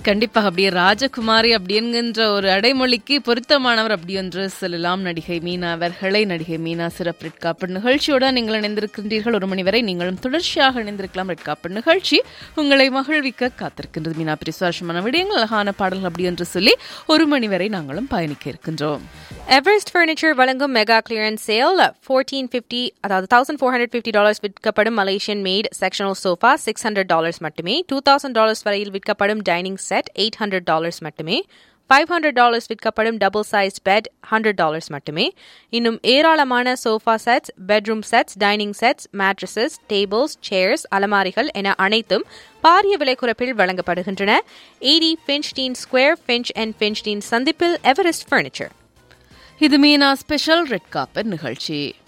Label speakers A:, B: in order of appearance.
A: கண்டிப்பாக அப்படியே ராஜகுமாரி அப்படிங்கிற ஒரு அடைமொழிக்கு பொருத்தமானவர் அப்படி என்று சொல்லலாம் நடிகை மீனா அவர்களை நடிகை மீனா சிறப்பு ரெட் காப்பு நிகழ்ச்சியோட நீங்கள் இணைந்திருக்கின்றீர்கள் ஒரு மணி வரை நீங்களும் தொடர்ச்சியாக இணைந்திருக்கலாம் ரெட் காப்பு நிகழ்ச்சி உங்களை மகிழ்விக்க காத்திருக்கின்றது மீனா பிரிசுவாரமான விடயங்கள் அழகான பாடல்கள் அப்படி என்று சொல்லி ஒரு மணி வரை நாங்களும் பயணிக்க இருக்கின்றோம்
B: எவரெஸ்ட் ஃபர்னிச்சர் வழங்கும் mega clearance sale fourteen fifty அதாவது thousand four hundred fifty dollars விற்கப்படும் Malaysian made sectional sofa six hundred dollars மட்டுமே டூ தௌசண்ட் டாலர்ஸ் வரையில் விற்கப்படும் dining set eight hundred dollars மட்டுமே ஃபைவ் ஹண்ட்ரட் டாலர்ஸ் விற்கப்படும் double size bed hundred dollars மட்டுமே இன்னும் ஏராளமான sofa sets bedroom sets dining sets mattresses tables chairs அலமாரிகள் என அனைத்தும் பாரிய விலை குறைப்பில் வழங்கப்படுகின்றன eighty Finchstein square Finch and Finchstein சந்திப்பில் எவரெஸ்ட் ஃபர்னிச்சர்
A: இது மீனா ஸ்பெஷல் ரெட் காப்பர் நிகழ்ச்சி